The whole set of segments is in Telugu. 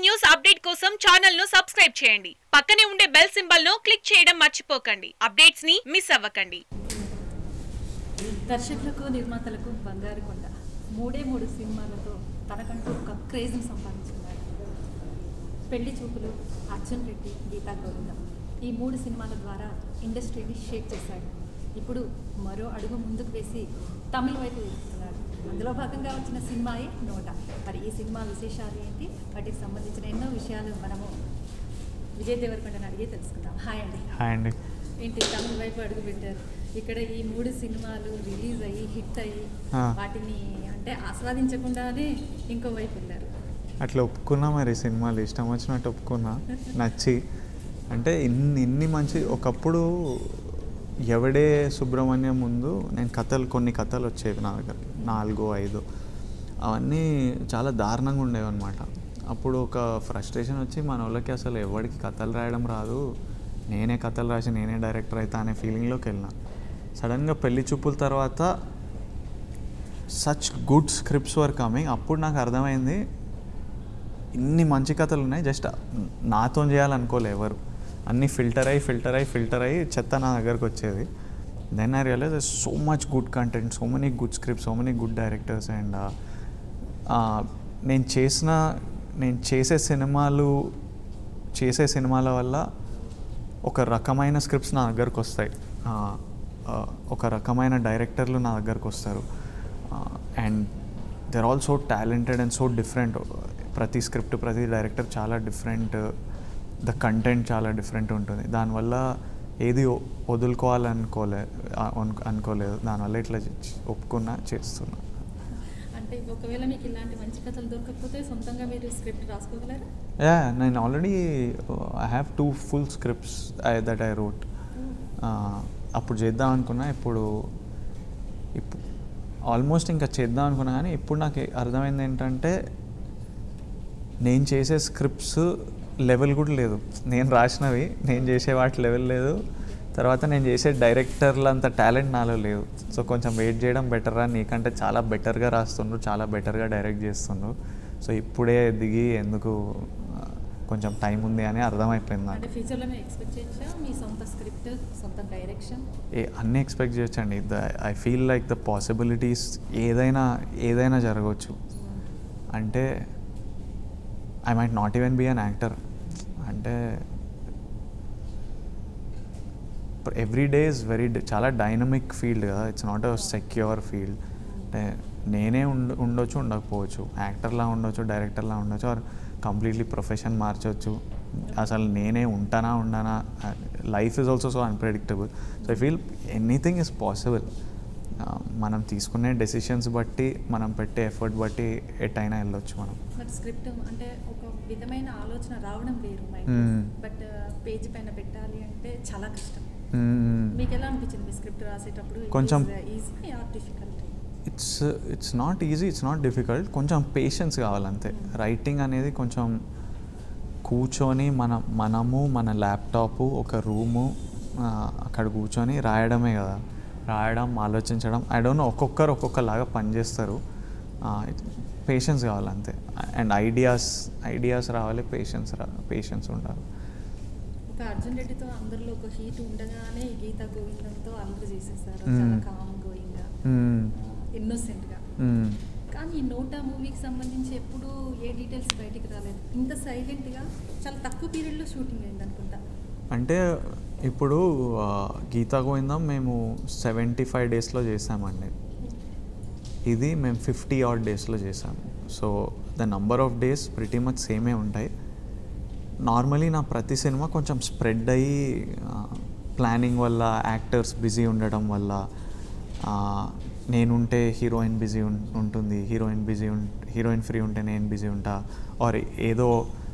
న్యూస్ అప్డేట్ కోసం ఛానల్ ను సబ్స్క్రైబ్ చేయండి పక్కనే ఉండే బెల్ సింబల్ ను క్లిక్ చేయడం మర్చిపోకండి అప్డేట్స్ ని మిస్ అవ్వకండి దర్శకులకు నిర్మాతలకు బంగారు కొండ మూడే మూడు సినిమాలతో తనకంటూ ఒక క్రేజ్ని సంపాదించుకున్నాడు పెళ్లి చూపులు అర్జున్ రెడ్డి గీతా గోవిందం ఈ మూడు సినిమాల ద్వారా ఇండస్ట్రీని షేక్ చేశాడు ఇప్పుడు మరో అడుగు ముందుకు వేసి తమిళ వైపు వెళ్తున్నాడు అందులో భాగంగా వచ్చిన సినిమాయే నోట మరి ఈ సినిమా విశేషాలు ఏంటి వాటికి సంబంధించిన ఎన్నో విషయాలు మనము విజయ్ దేవరకొండని అడిగి తెలుసుకుందాం హాయ్ అండి హాయ్ అండి ఏంటి తమిళ వైపు అడుగు పెట్టారు ఇక్కడ ఈ మూడు సినిమాలు రిలీజ్ అయ్యి హిట్ అయ్యి ఆ. వాటిని అంటే ఆస్వాదించకుండానే ఇంకో వైపు వెళ్ళారు అట్లా ఒప్పుకున్నా మరి సినిమాలు ఇష్టం వచ్చినట్టు ఒప్పుకున్నా నచ్చి అంటే ఇన్ని ఇన్ని మంచి ఒకప్పుడు ఎవడే సుబ్రహ్మణ్యం ముందు నేను కథలు కొన్ని కథలు వచ్చేవి నా దగ్గర నాలుగు ఐదు అవన్నీ చాలా దారుణంగా ఉండేవి అనమాట అప్పుడు ఒక ఫ్రస్ట్రేషన్ వచ్చి మన వాళ్ళకి అసలు ఎవరికి కథలు రాయడం రాదు నేనే కథలు రాసి నేనే డైరెక్టర్ అవుతా అనే ఫీలింగ్లోకి వెళ్ళినా సడన్గా పెళ్లి చూపుల తర్వాత such good scripts were coming అప్పుడు నాకు అర్థమైంది ఇన్ని మంచి కథలు ఉన్నాయి జస్ట్ నాతో చేయాలనుకోలే ఎవరు అన్నీ ఫిల్టర్ అయ్యి ఫిల్టర్ అయ్యి ఫిల్టర్ అయ్యి చెత్త నా దగ్గరకు వచ్చేది then I realise so much good content so many good script so many good directors and నేను చేసిన నేను చేసే సినిమాలు చేసే సినిమాల వల్ల ఒక రకమైన స్క్రిప్ట్స్ నా దగ్గరకు వస్తాయి ఆ, ఆ, ఒక రకమైన డైరెక్టర్లు నా దగ్గరకు వస్తారు and they're all so talented and so different ప్రతి స్క్రిప్ట్ ప్రతి డైరెక్టర్ చాలా డిఫరెంట్ ద కంటెంట్ చాలా డిఫరెంట్ ఉంటుంది దానివల్ల ఏది వ- వదులుకోవాలనుకోలే ఆ, అను- అనుకోలేదు దానివల్ల ఇట్లా చే- ఒప్పుకున్నా చేస్తున్నా అంటే ఒకవేళ మీకు ఇలాంటి మంచి కథలు దొరకకపోతే సొంతంగా మీరు స్క్రిప్ట్ రాసుకోగలరా యా నేను already I have two full scripts that I wrote అప్పుడు చేద్దాం అనుకున్నా ఇప్పుడు ఇప్పుడు ఆల్మోస్ట్ ఇంకా చేద్దాం అనుకున్నా కానీ ఇప్పుడు నాకు అర్థమైంది ఏంటంటే నేను చేసే స్క్రిప్ట్స్ లెవెల్ కూడా లేదు నేను రాసినవి నేను చేసే వాటి లెవెల్ లేదు తర్వాత నేను చేసే డైరెక్టర్ల అంత టాలెంట్ నాలో లేదు సో కొంచెం వెయిట్ చేయడం బెటర్ రా నీకంటే చాలా బెటర్గా రాస్తుండ్రు చాలా బెటర్గా డైరెక్ట్ చేస్తుండ్రు సో ఇప్పుడే దిగి ఎందుకు ఆ, కొంచెం టైం ఉంది అని అర్థమైపోయింది అంటే నాకు ఫ్యూచర్లో మేము ఎక్స్పెక్ట్ చేయొచ్చా మీ సొంత స్క్రిప్ట్ సొంత డైరెక్షన్ ఏ అన్నీ ఎక్స్పెక్ట్ చేయొచ్చండి the I feel like the possibilities ఏదైనా ఏదైనా జరగవచ్చు అంటే I might not even be an actor అంటే ఎవ్రీ డే ఇస్ వెరీ చాలా డైనమిక్ ఫీల్డ్ కదా it's not a secure field అంటే నేనే ఉండ ఉండొచ్చు ఉండకపోవచ్చు యాక్టర్లా ఉండొచ్చు డైరెక్టర్లా ఉండొచ్చు ఆర్ కంప్లీట్లీ ప్రొఫెషన్ మార్చొచ్చు అసలు నేనే ఉంటానా ఉండానా life is also so unpredictable so I feel anything is possible మనం తీసుకునే డెసిషన్స్ బట్టి మనం పెట్టే ఎఫర్ట్ బట్టి ఎటైనా వెళ్ళొచ్చు మనం బట్ స్క్రిప్ట్ అంటే ఒక విధమైన ఆలోచన రావడం వేరు మైండ్ మ్మ్. బట్ పేజ్ పైన పెట్టాలి అంటే చాలా కష్టం మ్మ్. మీకు ఎలా అనిపించింది మీ స్క్రిప్ట్ రాసేటప్పుడు కొంచెం- easy or difficult it's it's not easy it's not difficult కొంచెం పేషెన్స్ కావాలంతే రైటింగ్ అనేది కొంచెం కూర్చొని మన మనము మన ల్యాప్టాప్ ఒక రూము ఆ, అక్కడ కూర్చొని రాయడమే కదా రాయడం ఆలోచించడం ఐ డోంట్ నో ఒక్కొక్కరు ఒక్కొక్కలాగా పనిచేస్తారు పేషెన్స్ కావాలంతే అండ్ ఐడియాస్ ఐడియాస్ రావాలి పేషెన్స్ రా పేషెన్స్ ఉండాలి ఒక అర్జున్ రెడ్డితో అందరిలో ఒక హీట్ ఉండగానే ఈ గీత గోవిందంతో అల్లరి చేసేసారు మ్మ్. చాలా కామ్ గోయింగ్గా మ్మ్. ఇన్నోసెంట్గా మ్మ్. కానీ ఈ నోటా మూవీకి సంబంధించి ఎప్పుడూ ఏ డీటెయిల్స్ బయటికి రాలేదు ఇంత సైలెంట్గా చాలా తక్కువ పీరియడ్లో షూటింగ్ అయింది అనుకుంటా అంటే ఇప్పుడు ఆ, గీతా గోవిందం మేము సెవెంటీ ఫైవ్ డేస్లో చేసామండి ఇది మేము ఫిఫ్టీ ఆట్ డేస్లో చేసాము so the number of days pretty much సేమే ఉంటాయి నార్మలీ నా ప్రతి సినిమా కొంచెం స్ప్రెడ్ అయ్యి ప్లానింగ్ వల్ల యాక్టర్స్ బిజీ ఉండడం వల్ల ఆ, నేనుంటే హీరోయిన్ బిజీ ఉంటుంది హీరోయిన్ బిజీ ఉం హీరోయిన్ ఫ్రీ ఉంటే నేను బిజీ ఉంటా ఆర్ ఏదో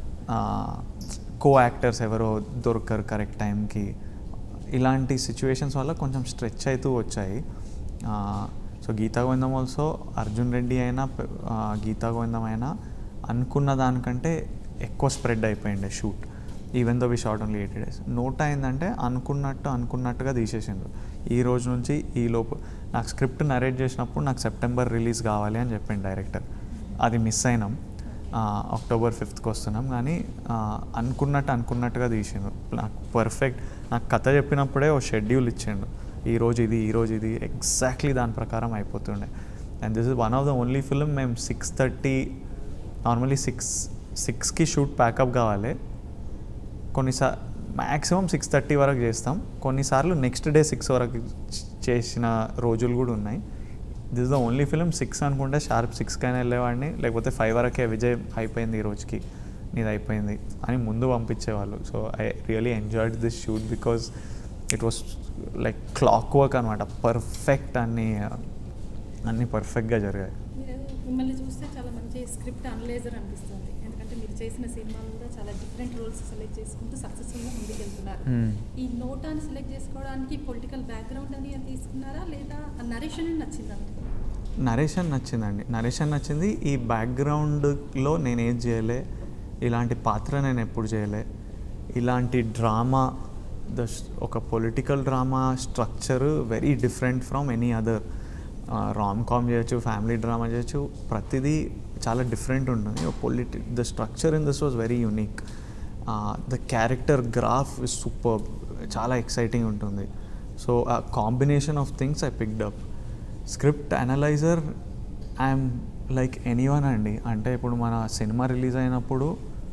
కో యాక్టర్స్ ఎవరో దొరకరు కరెక్ట్ టైంకి ఇలాంటి సిచ్యువేషన్స్ వల్ల కొంచెం స్ట్రెచ్ అవుతూ వచ్చాయి సో గీతా గోవిందం ఆల్సో అర్జున్ రెడ్డి అయినా ప- ఆ, గీతా గోవిందం అయినా అనుకున్న దానికంటే ఎక్కువ స్ప్రెడ్ అయిపోయిండే shoot even though we shot only eighty days నోట్ అయిందంటే అనుకున్నట్టు అనుకున్నట్టుగా తీసేసిండ్రు ఈ రోజు నుంచి ఈ లోపు నాకు స్క్రిప్ట్ నరేట్ చేసినప్పుడు నాకు సెప్టెంబర్ రిలీజ్ కావాలి అని చెప్పిండు డైరెక్టర్ అది మిస్ అయినాం అక్టోబర్ ఫిఫ్త్కి వస్తున్నాం కానీ ఆ, అనుకున్నట్టు అనుకున్నట్టుగా తీసిండు నాకు పర్ఫెక్ట్ నాకు కథ చెప్పినప్పుడే ఓ షెడ్యూల్ ఇచ్చిండు ఈ రోజు ఇది ఈ రోజు ఇది ఎగ్జాక్ట్లీ దాని ప్రకారం అయిపోతుండే and this is one of the only film మేము సిక్స్ థర్టీ నార్మలీ సిక్స్ సిక్స్కి షూట్ ప్యాకప్ కావాలి కొన్నిసార్లు మ్యాక్సిమం సిక్స్ థర్టీ వరకు చేస్తాం కొన్నిసార్లు నెక్స్ట్ డే సిక్స్ వరకు చేసిన రోజులు కూడా ఉన్నాయి this the only film six అనుకుంటే షార్ప్ సిక్స్కైనా వెళ్ళేవాడిని లేకపోతే ఫైవ్ వరకే విజయ్ అయిపోయింది ఈ రోజుకి నీది అయిపోయింది అని ముందు పంపించేవాళ్ళు so I really enjoyed this shoot because it was like clockwork అనమాట పర్ఫెక్ట్ అన్ని అన్నీ పర్ఫెక్ట్గా జరిగాయి మీరు మిమ్మల్ని చూస్తే చాలా మంచి స్క్రిప్ట్ అనలైజర్ అనిపిస్తుంది ఎందుకంటే మీరు చేసిన సినిమాలు కూడా చాలా డిఫరెంట్ రోల్స్ సెలెక్ట్ చేసుకుంటూ సక్సెస్ఫుల్గా ముందుకెళ్తున్నారు Hmm. ఈ నోటాన్ని సెలెక్ట్ చేసుకోవడానికి పొలిటికల్ బ్యాక్గ్రౌండ్ అని తీసుకున్నారా లేదా ఆ నరేషన్ నచ్చిందా మీకు నరేషన్ నచ్చిందండి నరేషన్ నచ్చింది ఈ బ్యాక్గ్రౌండ్లో నేను ఏం చేయలే ఇలాంటి పాత్ర నేను ఎప్పుడు చేయలే ఇలాంటి డ్రామా ద ఒక political drama structure very different from any other rom com చేయొచ్చు ఫ్యామిలీ డ్రామా చేయొచ్చు ప్రతిదీ చాలా డిఫరెంట్ ఉంటుంది పొలిటి the structure in this was very unique the character graph is super చాలా ఎక్సైటింగ్ ఉంటుంది సో ఆ combination of things I picked up script analyser I'm like anyone అండి అంటే ఇప్పుడు మన సినిమా రిలీజ్ అయినప్పుడు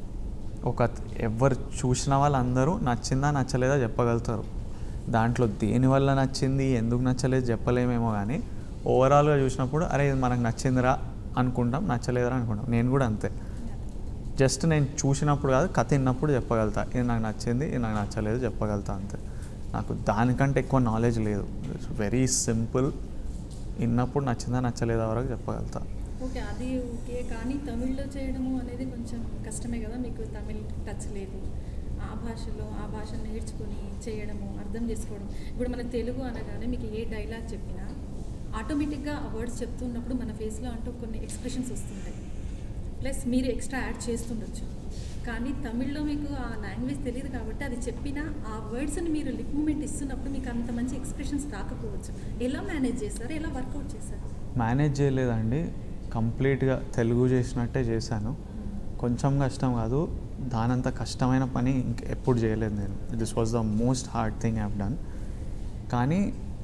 ఒక ఎవరు చూసిన వాళ్ళందరూ నచ్చిందా నచ్చలేదా చెప్పగలుగుతారు దాంట్లో దేనివల్ల నచ్చింది ఎందుకు నచ్చలేదు చెప్పలేమేమో కానీ ఓవరాల్గా చూసినప్పుడు అరే ఇది మనకు నచ్చిందిరా అనుకుంటాం నచ్చలేదురా అనుకుంటాం నేను కూడా అంతే జస్ట్ నేను చూసినప్పుడు కాదు కథ విన్నప్పుడు చెప్పగలుగుతా ఇది నాకు నచ్చింది ఇది నాకు నచ్చలేదు చెప్పగలుగుతా అంతే నాకు దానికంటే ఎక్కువ నాలెడ్జ్ లేదు ఇట్స్ వెరీ సింపుల్ విన్నప్పుడు నచ్చిందా నచ్చలేదా వరకు చెప్పగలుగుతా ఓకే అది ఓకే కానీ తమిళ్లో చేయడము అనేది కొంచెం కష్టమే కదా మీకు తమిళ్ టచ్ లేదు ఆ భాషలో ఆ భాష నేర్చుకొని చేయడము అర్థం చేసుకోవడం ఇప్పుడు మన తెలుగు అనగానే మీకు ఏ డైలాగ్ చెప్పినా ఆటోమేటిక్గా ఆ వర్డ్స్ చెప్తున్నప్పుడు మన ఫేస్లో అంటూ కొన్ని ఎక్స్ప్రెషన్స్ వస్తుంటాయి ప్లస్ మీరు ఎక్స్ట్రా యాడ్ చేస్తుండొచ్చు కానీ తమిళ్లో మీకు ఆ లాంగ్వేజ్ తెలియదు కాబట్టి అది చెప్పినా ఆ వర్డ్స్ని మీరు లిప్ మూమెంట్ ఇస్తున్నప్పుడు మీకు అంత మంచి ఎక్స్ప్రెషన్స్ రాకపోవచ్చు ఎలా మేనేజ్ చేస్తారు ఎలా వర్కౌట్ చేస్తారు మేనేజ్ చేయలేదండి కంప్లీట్గా తెలుగు చేసినట్టే చేశాను కొంచెం కష్టం కాదు దానంత కష్టమైన పని ఇంక ఎప్పుడు చేయలేదు నేను this was the most hard thing have done కానీ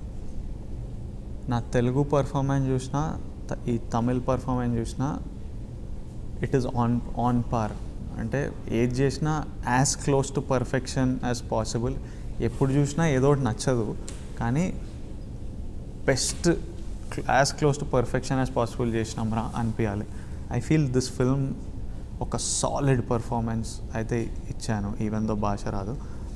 నా తెలుగు పర్ఫార్మెన్స్ చూసినా త- ఈ తమిళ్ పర్ఫార్మెన్స్ చూసినా it is on on par అంటే ఏది చేసినా as close to perfection as possible ఎప్పుడు చూసినా ఏదో ఒకటి నచ్చదు కానీ best as close to perfection as possible చేసినాం రా అనిపించాలి ఐ ఫీల్ దిస్ ఫిల్మ్ ఒక సాలిడ్ పర్ఫార్మెన్స్ అయితే ఇచ్చాను ఈవెన్ దో భాష రాదు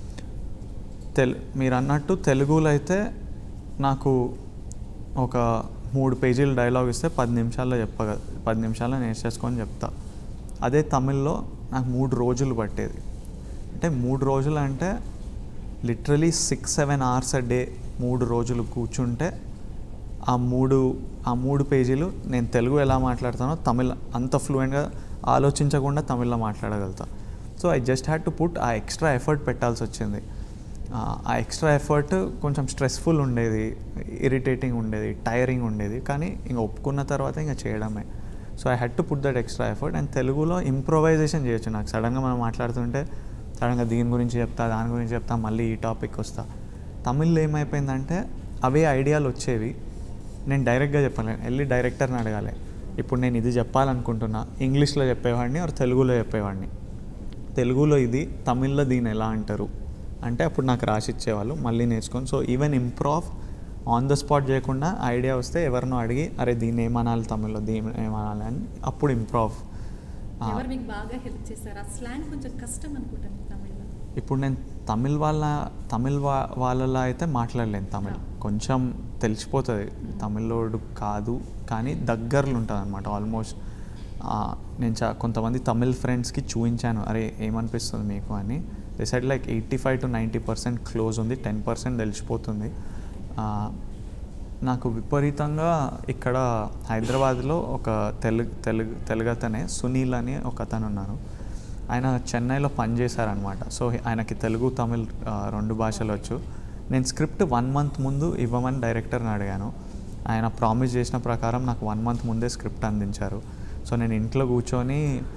తెల్ మీరు అన్నట్టు తెలుగులో అయితే నాకు ఒక మూడు పేజీల డైలాగ్ ఇస్తే పది నిమిషాల్లో చెప్పగ పది నిమిషాల్లో నేర్చేసుకొని చెప్తా అదే తమిళ్లో నాకు మూడు రోజులు పట్టేది అంటే మూడు రోజులు అంటే literally six seven hours a day మూడు రోజులు కూర్చుంటే ఆ మూడు ఆ మూడు పేజీలు నేను తెలుగు ఎలా మాట్లాడతానో తమిళ్ అంత ఫ్లూయెంట్గా ఆలోచించకుండా తమిళ్లో మాట్లాడగలుగుతా so I just had to put ఆ ఎక్స్ట్రా ఎఫర్ట్ పెట్టాల్సి వచ్చింది ఆ, ఆ ఎక్స్ట్రా ఎఫర్ట్ కొంచెం స్ట్రెస్ఫుల్ ఉండేది ఇరిటేటింగ్ ఉండేది టైరింగ్ ఉండేది కానీ ఇంకా ఒప్పుకున్న తర్వాత ఇంకా చేయడమే so I had to put that extra effort and తెలుగులో ఇంప్రొవైజేషన్ చేయొచ్చు నాకు సడన్గా మనం మాట్లాడుతుంటే సడన్గా దీని గురించి చెప్తా దాని గురించి చెప్తా మళ్ళీ ఈ టాపిక్ వస్తా తమిళ్లో ఏమైపోయిందంటే అవే ఐడియాలు వచ్చేవి నేను డైరెక్ట్గా చెప్పలేను వెళ్ళి డైరెక్టర్ని అడగాలి ఇప్పుడు నేను ఇది చెప్పాలనుకుంటున్నా ఇంగ్లీష్లో చెప్పేవాడిని ఆర్ తెలుగులో చెప్పేవాడిని తెలుగులో ఇది తమిళ్లో దీన్ని ఎలా అంటారు అంటే అప్పుడు నాకు రాసి ఇచ్చేవాళ్ళు మళ్ళీ నేర్చుకొని so even improve on the spot చేయకుండా ఐడియా వస్తే ఎవరినో అడిగి అరే దీన్ని ఏమనాలి తమిళ్లో దీన్ని ఏమనాలి అని అప్పుడు ఇంప్రూవ్ ఎవరు మీకు బాగా హెల్ప్ చేశారు ఆ స్లాంగ్ కొంచెం కష్టం అనుకుంటాను తమిళ్లో ఇప్పుడు నేను తమిళ్ వాళ్ళ తమిళ్ వా వాళ్ళలా అయితే మాట్లాడలేను తమిళ్ కొంచెం తెలిసిపోతుంది తమిళోడు కాదు కానీ దగ్గరలో ఉంటుంది అనమాట ఆల్మోస్ట్ నేను చా కొంతమంది తమిళ్ ఫ్రెండ్స్కి చూపించాను అరే ఏమనిపిస్తుంది మీకు అని decide like eighty five to ninety percent close ఉంది టెన్ పర్సెంట్ తెలిసిపోతుంది ఆ, నాకు విపరీతంగా ఇక్కడ హైదరాబాద్లో ఒక తెలుగు తెలుగు తెలుగు అతనే సునీల్ అని ఒక అతను ఉన్నారు ఆయన చెన్నైలో పనిచేశారనమాట సో ఆయనకి తెలుగు తమిళ్ ఆ, రెండు భాషలు వచ్చు నేను స్క్రిప్ట్ వన్ మంత్ ముందు ఇవ్వమని డైరెక్టర్ని అడిగాను ఆయన ప్రామిస్ చేసిన ప్రకారం నాకు వన్ మంత్ ముందే స్క్రిప్ట్ అందించారు సో నేను ఇంట్లో కూర్చొని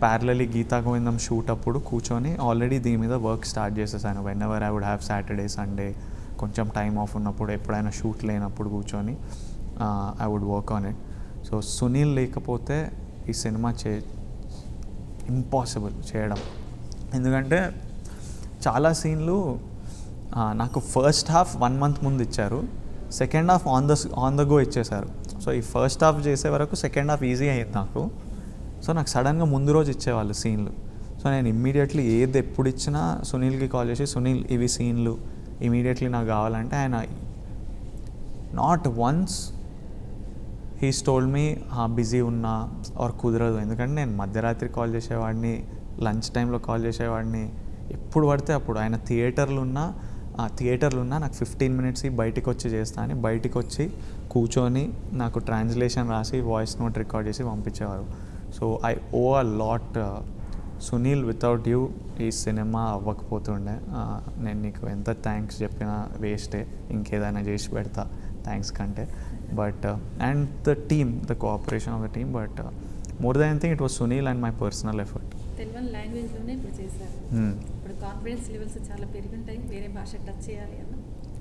ప్యారలీ గీతా గోవిందం షూట్ అప్పుడు కూర్చొని ఆల్రెడీ దీని మీద వర్క్ స్టార్ట్ చేసేసాను whenever I would have Saturday Sunday కొంచెం టైం ఆఫ్ ఉన్నప్పుడు ఎప్పుడైనా షూట్ లేనప్పుడు కూర్చొని I would work on it so Sunil లేకపోతే ఈ సినిమా చే ఇంపాసిబుల్ చేయడం ఎందుకంటే చాలా సీన్లు ఆ, నాకు ఫస్ట్ హాఫ్ వన్ మంత్ ముందు ఇచ్చారు second half on the on the go ఇచ్చేశారు సో ఈ ఫస్ట్ హాఫ్ చేసే వరకు సెకండ్ హాఫ్ ఈజీ అయింది నాకు సో నాకు సడన్గా ముందు రోజు ఇచ్చేవాళ్ళు సీన్లు సో నేను ఇమ్మీడియట్లీ ఏది ఎప్పుడు ఇచ్చినా సునీల్కి కాల్ చేసి సునీల్ ఇవి సీన్లు ఇమీడియట్లీ నాకు కావాలంటే ఆయన not once he's told me busy ఉన్నా ఆర్ కుదరదు ఎందుకంటే నేను మధ్యరాత్రి కాల్ చేసేవాడిని లంచ్ టైంలో కాల్ చేసేవాడిని ఎప్పుడు పడితే అప్పుడు ఆయన థియేటర్లు ఉన్నా ఆ థియేటర్లు ఉన్నా నాకు ఫిఫ్టీన్ మినిట్స్ బయటికి వచ్చి చేస్తా అని బయటికి వచ్చి కూర్చొని నాకు ట్రాన్స్లేషన్ రాసి వాయిస్ నోట్ రికార్డ్ చేసి పంపించేవారు so I owe a lot Sunil without you ఈ సినిమా అవ్వకపోతుండే ఆ, నేను నీకు ఎంత థ్యాంక్స్ చెప్పినా వేస్టే ఇంకేదైనా చేసి పెడతా థ్యాంక్స్ కంటే but and the team the cooperation of the team but more than thing it was Sunil and my personal effort Telugu లాంగ్వేజ్లోనే ఇప్పుడు చేశారు ఇప్పుడు కాన్ఫిడెన్స్ లెవెల్స్ చాలా పెరుగుంటాయి వేరే భాష టచ్ చేయాలి అన్న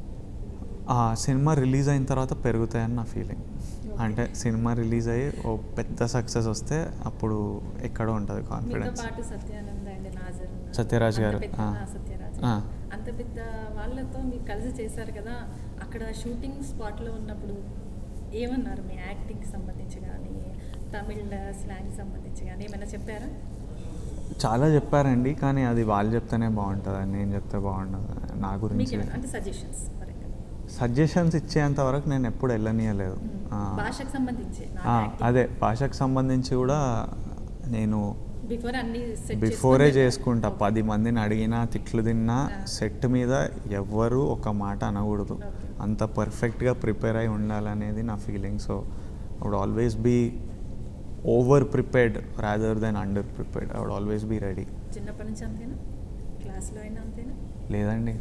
ఆ సినిమా రిలీజ్ అయిన తర్వాత పెరుగుతాయని నా ఫీలింగ్ అంటే సినిమా రిలీజ్ అయ్యి ఓ పెద్ద సక్సెస్ వస్తే అప్పుడు ఎక్కడో ఉంటుంది మీతో కాన్ఫిడెన్స్ పాటు సత్యానంద్ అండ్ నాజర్ ఉన్నారు. సత్యరాజ్ అంత గారు, పెద్ద- ఆ. ఆ, సత్యరాజ్ ఆ. అంత పెద్ద వాళ్ళతో మీరు కలిసి చేశారు కదా అక్కడ షూటింగ్ స్పాట్లో ఉన్నప్పుడు ఏమన్నారు మీ యాక్టింగ్కి సంబంధించి కానీ తమిళ స్లాంగ్ సంబంధించి కానీ ఏమైనా చెప్పారా చాలా చెప్పారండి కానీ అది వాళ్ళు చెప్తేనే బాగుంటుంది నేను చెప్తే బాగుండదు నా మీకు గురించి ఏమైనా- అంటే సజెషన్స్ సజెషన్స్ ఇచ్చేంత వరకు నేను ఎప్పుడు వెళ్ళనీయలేదు ఆ, భాషకు సంబంధించి ఆ, అదే భాషకు సంబంధించి కూడా నేను బిఫోర్ అన్ని సెట్ బిఫోరే చేసుకుంటా పది మందిని అడిగినా తిట్లు తిన్నా సెట్ మీద ఎవ్వరు ఒక మాట అనకూడదు Okay. అంత పర్ఫెక్ట్గా ప్రిపేర్ అయి ఉండాలనేది నా feeling so would always be over prepared rather than under prepared I would always be ready చిన్నప్పటి నుంచి అంతేనా క్లాస్లో అయినా అంతేనా లేదండి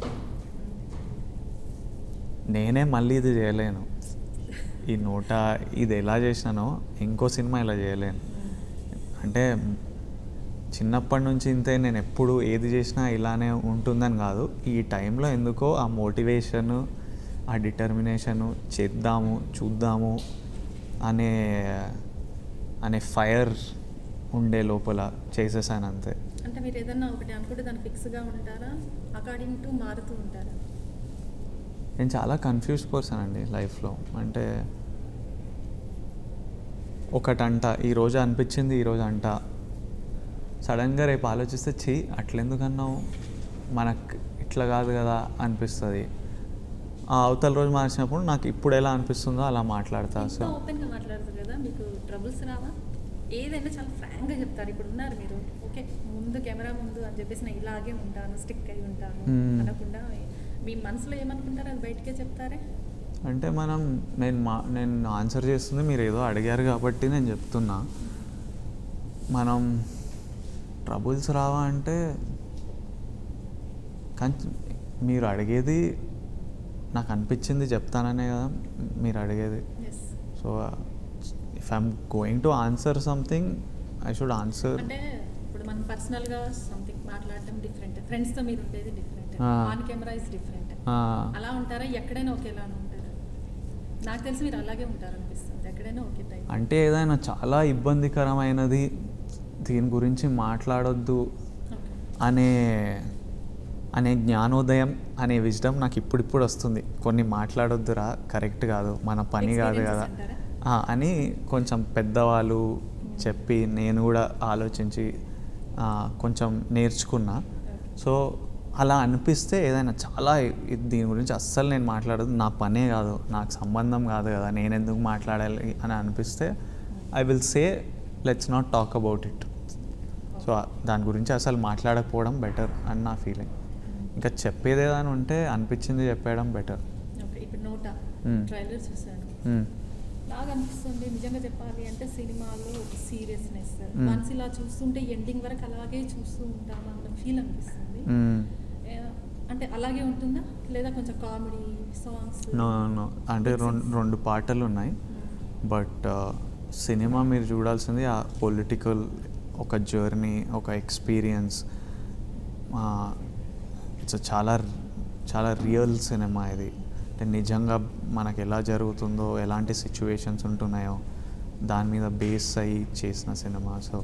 నేనే మళ్ళీ ఇది చేయలేను ఈ నోట ఇది ఎలా చేసినానో ఇంకో సినిమా ఇలా చేయలేను అంటే చిన్నప్పటి నుంచి ఇంతే నేను ఎప్పుడు ఏది చేసినా ఇలానే ఉంటుందని కాదు ఈ టైంలో ఎందుకో ఆ మోటివేషను ఆ డిటర్మినేషను చేద్దాము చూద్దాము అనే అనే ఫైర్ ఉండే లోపల చేసేసాను అంతే అంటే మీరు ఏదన్నా ఒకటి అనుకుంటే దాన్ని ఫిక్స్గా ఉంటారా అకార్డింగ్ టు మారుతూ ఉంటారా నేను చాలా కన్ఫ్యూజ్ పర్సన్ అండి లైఫ్లో అంటే ఒకటంట ఈరోజు అనిపించింది ఈరోజు అంట సడన్గా రేపు ఆలోచిస్తే చెయ్యి అట్లెందుకు అన్నావు మనకు ఇట్లా కాదు కదా అనిపిస్తుంది ఆ అవతల రోజు మార్చినప్పుడు నాకు ఇప్పుడు ఎలా అనిపిస్తుందో అలా మాట్లాడతా ఇంత సో ఓపెన్గా మాట్లాడతారు కదా మీకు ట్రబుల్స్ రావా ఏదైనా చాలా ఫ్రాంక్గా చెప్తారు ఇప్పుడు ఉన్నారు మీరు ఓకే ముందు కెమెరా ముందు అని చెప్పేసి నేను ఇలాగే ఉంటాను స్టిక్ అయి ఉంటాను Hmm. అనకుండా మీ మనసులో ఏమనుకుంటారో అది బయటకే చెప్తారే అంటే మనం నేను మా నేను ఆన్సర్ చేస్తుంది మీరు ఏదో అడిగారు కాబట్టి నేను చెప్తున్నా మనం ట్రబుల్స్ రావా అంటే కానీ మీరు అడిగేది నాకు అనిపించింది చెప్తాననే కదా మీరు అడిగేది yes so if I'm going to answer something I should answer అంటే ఇప్పుడు మనం పర్సనల్గా సంథింగ్ మాట్లాడటం డిఫరెంట్ ఫ్రెండ్స్తో మీరు ఉండేది different Ah. On camera is different అలా ఉంటారా ఎక్కడైనా ఒకేలా ఉంటారు నాకు తెలిసి మీరు అలాగే ఉంటారు అనిపిస్తుంది ఎక్కడైనా ఒకే టైప్ అంటే ఏదైనా చాలా ఇబ్బందికరమైనది దీని గురించి మాట్లాడొద్దు ఓకే అనే అనే జ్ఞానోదయం అనే విజ్డమ్ నాకు ఇప్పుడిప్పుడు వస్తుంది కొన్ని మాట్లాడొద్దురా కరెక్ట్ కాదు మన పని కాదు కదా Experiences అంటారా? ఆ, అని కొంచెం పెద్దవాళ్ళు చెప్పి నేను కూడా ఆలోచించి ఆ, కొంచెం నేర్చుకున్నా సో అలా అనిపిస్తే ఏదైనా చాలా ఇ- దీని గురించి అస్సలు నేను మాట్లాడదు నా పనే కాదు నాకు సంబంధం కాదు కదా నేను ఎందుకు మాట్లాడాలి అని అనిపిస్తే I will say let's not talk about it so దాని గురించి అసలు మాట్లాడకపోవడం బెటర్ అని నా ఫీలింగ్ ఇంకా చెప్పేది ఏదైనా ఉంటే అనిపించింది చెప్పేయడం బెటర్ ఓకే ఇప్పుడు నోటా Hmm. ట్రైలర్ చూశాను నాకు అనిపిస్తుంది నిజంగా చెప్పాలి అంటే సినిమాలో ఒక సీరియస్నెస్ Hmm. మనసు ఇలా చూస్తుంటే ఎండింగ్ వరకు అలాగే చూస్తూ ఉంటాను అన్న ఫీల్ అనిపిస్తుంది ఏ, అంటే అలాగే ఉంటుందా లేదా కొంచెం కామెడీ సాంగ్స్ నో నో అంటే రెండు రెండు పాటలు ఉన్నాయి బట్ సినిమా మీరు చూడాల్సింది ఆ పొలిటికల్ ఒక జర్నీ ఒక ఎక్స్పీరియన్స్ ఇట్స్ చాలా చాలా రియల్ సినిమా ఇది అంటే నిజంగా మనకు ఎలా జరుగుతుందో ఎలాంటి సిచ్యువేషన్స్ ఉంటున్నాయో దాని మీద బేస్ అయ్యి చేసిన సినిమా so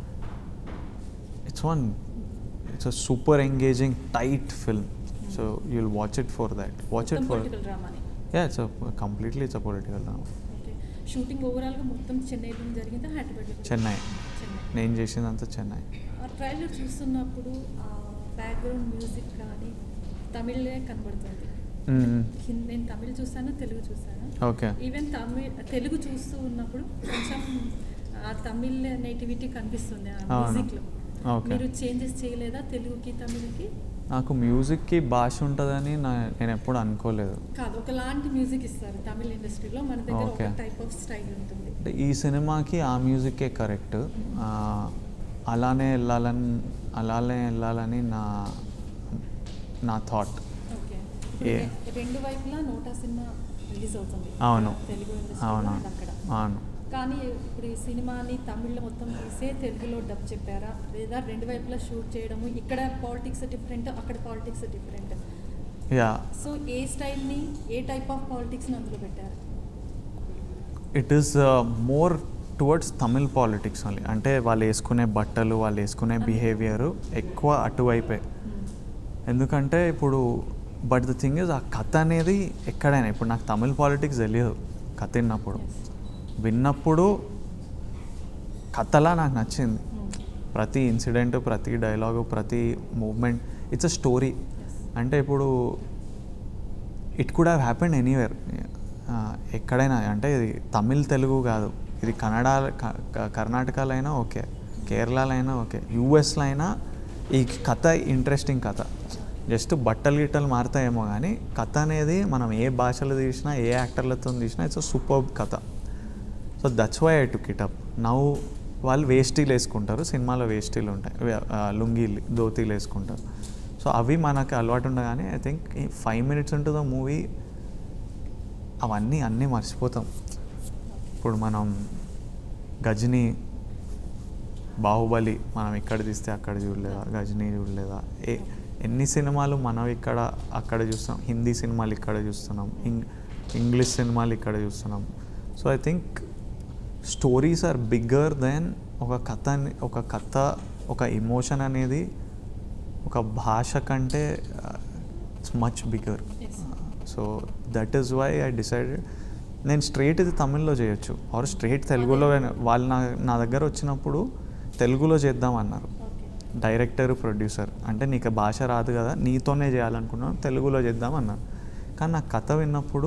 it's one it's a super engaging tight film so you'll watch it for that watch it for political డ్రామాని yeah it's completely it's a political drama okay shooting ఓవరాల్గా మొత్తం చెన్నైలో జరిగిందా హైదరాబాద్లో చెన్నై చెన్నై నేను చేసిందంతా చెన్నై ఆ ట్రైలర్ చూస్తున్నప్పుడు ఆ బ్యాక్గ్రౌండ్ మ్యూజిక్ కానీ తమిళే కనబడుతుంది హిందీ నేను తమిళ్ చూసాను తెలుగు చూసాను ఓకే ఈవెన్ తమిళ్ తెలుగు చూస్తూ ఉన్నప్పుడు కొంచెం ఆ తమిళ్ నేటివిటీ కనిపిస్తుంది ఆ అవును. మ్యూజిక్లో ఓకే. మీరు చేంజెస్ చేయలేదా తెలుగుకి తమిళ్కి నాకు మ్యూజిక్కి భాష ఉంటుందని నా నేను ఎప్పుడు అనుకోలేదు కాదు ఒకలాంటి మ్యూజిక్ ఇస్తారు తమిళ్ ఇండస్ట్రీలో మన దగ్గర ఒక ఓకే. టైప్ ఆఫ్ స్టైల్ ఉంటుంది అంటే ఈ సినిమాకి ఆ మ్యూజిక్కే కరెక్ట్ అలానే వెళ్ళాలని అలానే వెళ్ళాలని నా నా థాట్ ఓకే ఏ. ఇప్పుడు రెండు వైపులా నోటా సినిమా రిలీజ్ అవుతుంది అవును తెలుగు అవును ఇండస్ట్రీలో అక్కడ అవును కానీ ఇప్పుడు ఈ సినిమాని తమిళ్లో మొత్తం తీసే తెలుగులో డబ్ చెప్పారా లేదా రెండు వైపులా షూట్ చేయడము ఇక్కడ పాలిటిక్స్ డిఫరెంట్ అక్కడ పాలిటిక్స్ డిఫరెంట్ యా సో ఏ స్టైల్ని ఏ టైప్ ఆఫ్ పాలిటిక్స్ని అందులో పెట్టారు it is more towards Tamil politics only అంటే వాళ్ళు వేసుకునే బట్టలు వాళ్ళు వేసుకునే బిహేవియర్ ఎక్కువ అటువైపే ఎందుకంటే ఇప్పుడు బట్ ద థింగ్ ఇస్ ఆ కథ అనేది ఎక్కడైనా ఇప్పుడు నాకు తమిళ్ పాలిటిక్స్ తెలియదు కథ విన్నప్పుడు విన్నప్పుడు కథలా నాకు నచ్చింది ప్రతి ఇన్సిడెంట్ ప్రతి డైలాగు ప్రతి మూమెంట్ ఇట్స్ అ స్టోరీ అంటే ఇప్పుడు it could have happened anywhere ఎక్కడైనా అంటే ఇది తమిళ్ తెలుగు కాదు ఇది కన్నడ క- క- కర్ణాటకలో అయినా ఓకే కేరళలో అయినా ఓకే యూఎస్లో అయినా ఈ కథ ఇంట్రెస్టింగ్ కథ జస్ట్ బట్టలు గిట్టలు మారుతాయేమో కానీ కథ అనేది మనం ఏ భాషలో తీసినా ఏ యాక్టర్లతో తీసినా ఇట్స్ సూపర్ కథ so that's why I took it up now వాళ్ళు వేస్టీలు వేసుకుంటారు సినిమాలో వేస్టీలు ఉంటాయి వే- ఆ, లుంగీలు ధోతీలు వేసుకుంటారు సో అవి మనకు అలవాటు ఉండగానే ఐ థింక్ ఈ ఫైవ్ మినిట్స్ ఉంటుందో మూవీ అవన్నీ అన్నీ మర్చిపోతాం ఇప్పుడు మనం గజనీ బాహుబలి మనం ఇక్కడ తీస్తే అక్కడ చూడలేదా గజనీ చూడలేదా ఏ ఎన్ని సినిమాలు మనం ఇక్కడ అక్కడ చూస్తాం హిందీ సినిమాలు ఇక్కడ చూస్తున్నాం ఇంగ్ ఇంగ్లీష్ సినిమాలు ఇక్కడ చూస్తున్నాం so I think stories are bigger than ఒక కథ అనే- ఒక కథ ఒక ఎమోషన్ అనేది ఒక భాష కంటే it's much bigger Yes. So that is why I decided నేను స్ట్రైట్ ఇది తమిళ్లో చేయొచ్చు ఆర్ స్ట్రైట్ తెలుగులో అయినా- వాళ్ళు నా నా దగ్గర వచ్చినప్పుడు తెలుగులో చేద్దాం అన్నారు ఓకే డైరెక్టర్ ప్రొడ్యూసర్ అంటే నీకు భాష రాదు కదా నీతోనే చేయాలనుకున్నాను తెలుగులో చేద్దాం అన్నారు కానీ నా కథ విన్నప్పుడు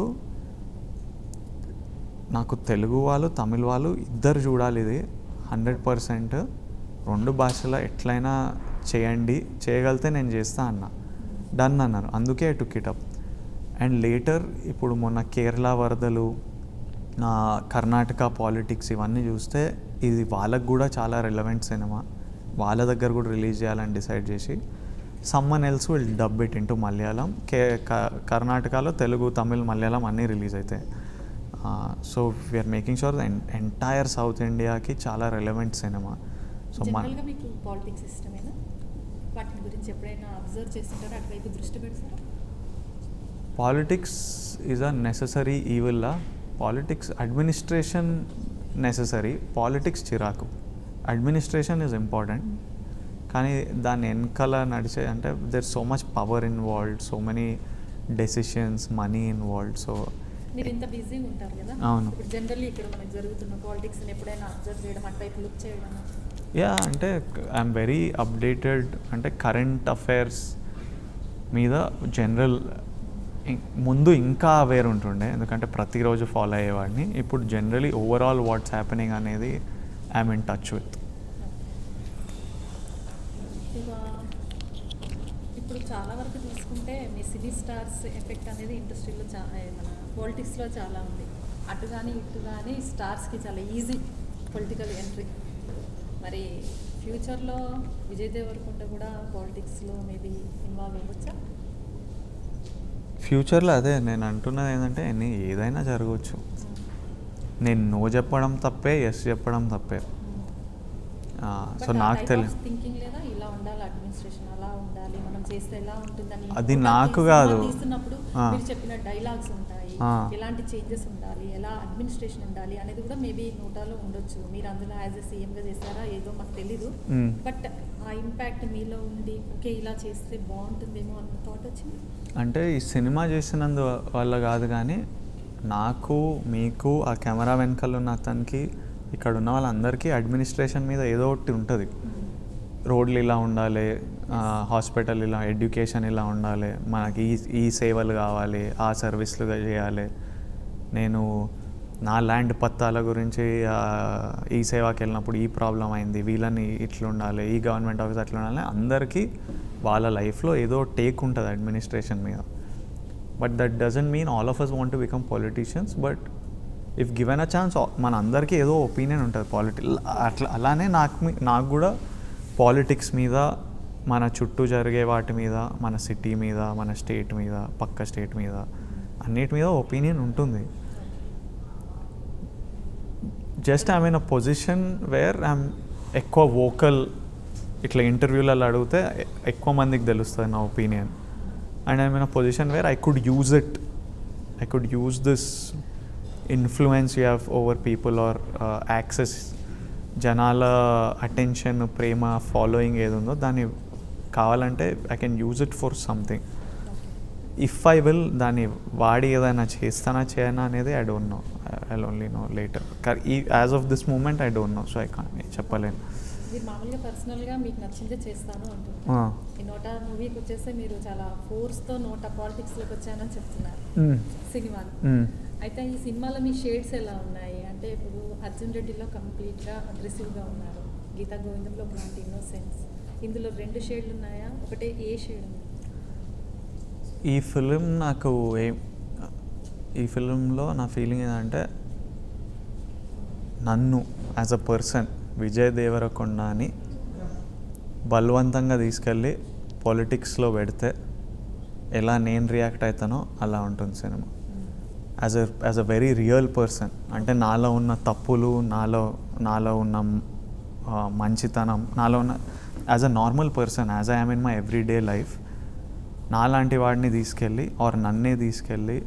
నాకు తెలుగు వాళ్ళు తమిళ వాళ్ళు ఇద్దరు చూడాలి ఇది హండ్రెడ్ పర్సెంట్ రెండు భాషలో ఎట్లయినా చేయండి చేయగలితే నేను చేస్తా అన్న డన్ అన్నారు అందుకే took it up and later ఇప్పుడు మొన్న కేరళ వరదలు ఆ, కర్ణాటక పాలిటిక్స్ ఇవన్నీ చూస్తే ఇది వాళ్ళకు కూడా చాలా రిలవెంట్ సినిమా వాళ్ళ దగ్గర కూడా రిలీజ్ చేయాలని డిసైడ్ చేసి someone else will dub it into Malayalam కే క- కర్ణాటకలో తెలుగు తమిళ్ మలయాళం అన్నీ రిలీజ్ అవుతాయి so we're making sure the entire south ఇండియాకి చాలా రిలవెంట్ సినిమా సో మన జనరల్గా మీకు పాలిటిక్స్ ఇష్టమేనా వాటి గురించి ఎప్పుడైనా అబ్జర్వ్ చేస్తుంటారా అటువైపు దృష్టి పెడతారా పాలిటిక్స్ ఈజ్ అ నెససరీ ఈవిల్లా పాలిటిక్స్ అడ్మినిస్ట్రేషన్ నెససరీ పాలిటిక్స్ చిరాకు అడ్మినిస్ట్రేషన్ ఈజ్ ఇంపార్టెంట్ కానీ దాని వెనకాల నడిచే అంటే there so much power involved so many decisions money involved so మీరు ఇంత బిజీగా ఉంటారు కదా అవును. ఇప్పుడు జనరల్లీ ఇక్కడ మనకి జరుగుతున్న పాలిటిక్స్ని ఎప్పుడైనా అబ్జర్వ్ చేయడం అటువైపు లుక్ చేయడం యా అంటే ఐఎమ్ వెరీ అప్డేటెడ్ అంటే కరెంట్ అఫైర్స్ మీద జనరల్ ముందు ఇంకా అవేర్ ఉంటుండే ఎందుకంటే ప్రతిరోజు ఫాలో అయ్యేవాడిని ఇప్పుడు జనరలీ ఓవరాల్ వాట్స్ హ్యాపెనింగ్ అనేది ఐఎమ్ ఇన్ టచ్ విత్ ఇక ఇప్పుడు చాలా వరకు తీసుకుంటే మీ సినీ స్టార్స్ ఎఫెక్ట్ అనేది ఇండస్ట్రీలో చా ఏ, మన పాలిటిక్స్లో చాలా ఉంది అటు కానీ ఇటు కానీ స్టార్స్కి చాలా ఈజీ పొలిటికల్ ఎంట్రీ మరి ఫ్యూచర్లో విజయ్ దేవరకొండ కూడా పాలిటిక్స్లో మేబీ ఇన్వాల్వ్ అవ్వచ్చా ఫ్యూచర్లో అదే నేను అంటున్నది ఏంటంటే ఎన్ని ఏదైనా జరగవచ్చు నేను నో చెప్పడం తప్పే ఎస్ చెప్పడం తప్పే సో నాకు తెలియదు థింకింగ్ లేదా ఇలా ఉండాలి అడ్మినిస్ట్రేషన్ అలా ఉండాలి మనం చేస్తే ఎలా ఉంటుందని అది ఒక నాకు సినిమా కాదు. తీస్తున్నప్పుడు ఆ. మీరు చెప్పిన డైలాగ్స్ ఉంటాయి ఆ. ఎలాంటి చేంజెస్ ఉండాలి ఎలా అడ్మినిస్ట్రేషన్ ఉండాలి అనేది కూడా మేబీ నోటాలో ఉండొచ్చు మీరు అందులో యాజ్ ఎ సీఎంగా చేస్తారా ఏదో మాకు తెలీదు మ్మ్. బట్ ఆ ఇంపాక్ట్ మీలో ఉండి ఓకే ఇలా చేస్తే బాగుంటుందేమో అన్న థాట్ వచ్చింది అంటే ఈ సినిమా చేసినందు వల్ల కాదు కానీ నాకు మీకు ఆ కెమెరా వెనకాల ఉన్న అతనికి ఇక్కడ ఉన్న వాళ్ళందరికీ అడ్మినిస్ట్రేషన్ మీద ఏదో ఒకటి ఉంటుంది రోడ్లు ఇలా ఉండాలి ఆ, హాస్పిటల్ ఇలా ఎడ్యుకేషన్ ఇలా ఉండాలి మనకి ఈ ఈ సేవలు కావాలి ఆ సర్వీస్లు చేయాలి నేను నా ల్యాండ్ పత్తాల గురించి ఆ, ఈ సేవాకి వెళ్ళినప్పుడు ఈ ప్రాబ్లం అయింది వీళ్ళని ఇట్లా ఉండాలి ఈ గవర్నమెంట్ ఆఫీస్ అట్లా ఉండాలి అందరికీ వాళ్ళ లైఫ్లో ఏదో టేక్ ఉంటుంది అడ్మినిస్ట్రేషన్ మీద but that doesn't mean all of us want to become politicians but if given a chance మన అందరికీ ఏదో ఒపీనియన్ ఉంటుంది పాలిటి అట్లా అలానే నాకు మీ- నాకు కూడా పాలిటిక్స్ మీద మన చుట్టూ జరిగే వాటి మీద మన సిటీ మీద మన స్టేట్ మీద పక్క స్టేట్ మీద అన్నిటి మీద ఒపీనియన్ ఉంటుంది just I mean a position where I'm ఎక్కువ వోకల్ ఇట్లా ఇంటర్వ్యూలలో అడిగితే ఎ- ఎక్కువ మందికి తెలుస్తుంది నా opinion and I mean a position where I could use it I could use this influence you have over people or access జనాల అటెన్షన్ ప్రేమ ఫాలోయింగ్ ఏది ఉందో దాన్ని కావాలంటే I can use it for something if I will దాన్ని వాడి ఏదైనా చేస్తానా చేయనా అనేది I don't know I only know later ఈ as of this moment I don't know so I can't చెప్పలేను మీరు మామూలుగా పర్సనల్గా మీకు నచ్చిందే చేస్తాను అంటున్నారు ఆ. ఈ నోటా మూవీకి వచ్చేస్తే మీరు చాలా ఫోర్స్తో నోటా పాలిటిక్స్లోకి వచ్చానని చెప్తున్నారు Mm. సినిమాలో Mm. అయితే ఈ సినిమాలో మీ షేడ్స్ ఎలా ఉన్నాయి అంటే ఇప్పుడు అర్జున్ రెడ్డిలో కంప్లీట్గా అగ్రెసివ్గా ఉన్నారు గీతా గోవిందంలో ఒకలాంటి ఇన్నోసెన్స్ ఇందులో రెండు షేడ్లు ఉన్నాయా ఒకటే ఏ షేడ్ ఉంది ఈ ఫిలిం నాకు ఏం ఈ ఫిలింలో నా ఫీలింగ్ ఏంటంటే నన్ను యాజ్ అ పర్సన్ విజయ్ దేవరకొండని బలవంతంగా తీసుకెళ్ళి పాలిటిక్స్లో పెడితే ఎలా నేను రియాక్ట్ అవుతానో అలా ఉంటుంది సినిమా as a as a very real person అంటే నాలో ఉన్న తప్పులు నాలో నాలో ఉన్న ఆ, మంచితనం నాలో ఉన్న as a normal person as I am in my everyday life నాలాంటి వాడిని తీసుకెళ్ళి ఆర్ నన్నే తీసుకెళ్ళి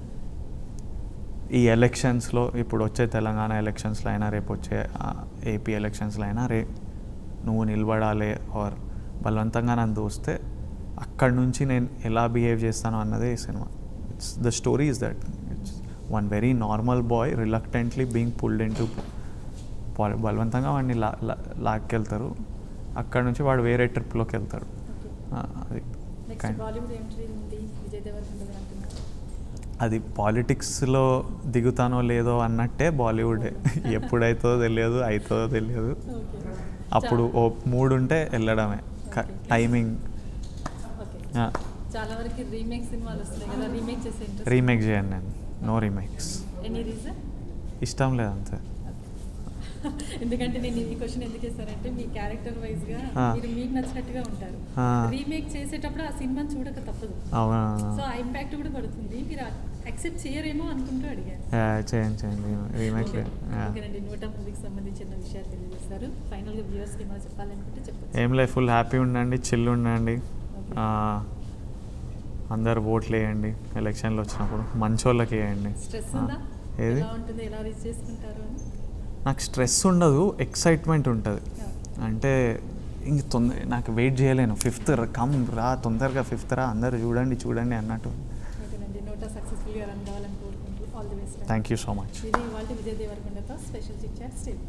ఈ ఎలక్షన్స్లో ఇప్పుడు వచ్చే తెలంగాణ ఎలక్షన్స్లో అయినా రేపు వచ్చే ఏపీ ఎలక్షన్స్లో అయినా రే నువ్వు నిలబడాలి ఆర్ బలవంతంగా నన్ను దోస్తే అక్కడి నుంచి నేను ఎలా బిహేవ్ చేస్తాను అన్నదే ఈ సినిమా it's the story is that it's one very normal boy reluctantly being pulled in to బలవంతంగా వాడిని లా లా- లాక్కెళ్తారు అక్కడ నుంచి వాడు వేరే ట్రిప్లోకి వెళ్తాడు ఆ, అది నెక్స్ట్ kind- బాలీవుడ్ ఎంట్రీ ఉంది విజయ్ దేవరకొండ గారు అంటున్నారు అది పాలిటిక్స్లో దిగుతానో లేదో అన్నట్టే బాలీవుడ్ ఎప్పుడైతుందో తెలియదు అవుతుందో తెలియదు ఓకే అప్పుడు ఓ మూడు ఉంటే వెళ్ళడమే Okay. టైమింగ్ ఓకే చాలా వరకు రీమేక్ సినిమాలు వస్తున్నాయి కదా రీమేక్ చేసే ఇంట్రెస్ట్ రీమేక్ చేయండి నేను నో రీమేక్స్ ఎనీ రీజన్ ఇష్టం లేదు అంతే ఎందుకంటే నేను ఈ క్వశ్చన్ ఎందుకు చేశానంటే మీ క్యారెక్టర్ వైజ్ గా ఆ. మీరు మీకు నచ్చినట్టుగా ఉంటారు ఆ. రీమేక్ చేసేటప్పుడు ఆ సినిమాని చూడక తప్పదు అవునా సో ఆ ఇంపాక్ట్ కూడా పడుతుంది మీరు యాక్సెప్ట్ చేయరేమో అనుకుంటూ అడిగాను యా, చేయండి చేయండి రీమేక్ ఓకే. ఓకేనండి నోటా మూవీకి సంబంధించిన విషయాలు తెలియజేస్తారు ఫైనల్గా వ్యూవర్స్కి ఏమైనా చెప్పాలనుకుంటే చెప్పచ్చు ఏం లేదు ఫుల్ హ్యాపీ ఉండండి చిల్ ఉండండి Okay. ఆ, అందరు ఓట్లు వేయండి ఎలక్షన్లు వచ్చినప్పుడు మంచోళ్ళకి వేయండి స్ట్రెస్ ఆ, ఉందా ఏది ఎలా ఉంటుంది ఎలా రీచ్ చేసుకుంటారు అని నాకు స్ట్రెస్ ఉండదు ఎక్సైట్మెంట్ ఉంటుంది అంటే ఇంక తొందర నాకు వెయిట్ చేయలేను ఫిఫ్త్ కమ్ రా తొందరగా ఫిఫ్త్ రా అందరు చూడండి చూడండి అన్నట్టు ఓకేనండి నోటా సక్సెస్ఫుల్గా రన్ కావాలని కోరుకుంటూ all the best thank you so much ఇది ఇవాళ విజయ్ దేవరకొండతో స్పెషల్ చిట్ చాట్ స్టేట్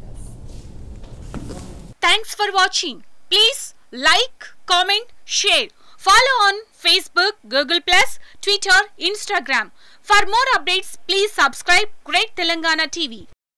Thanks for watching. Please like, comment, share. Follow on Facebook, Google Plus, Twitter, Instagram. For more updates, please subscribe Great Telangana TV.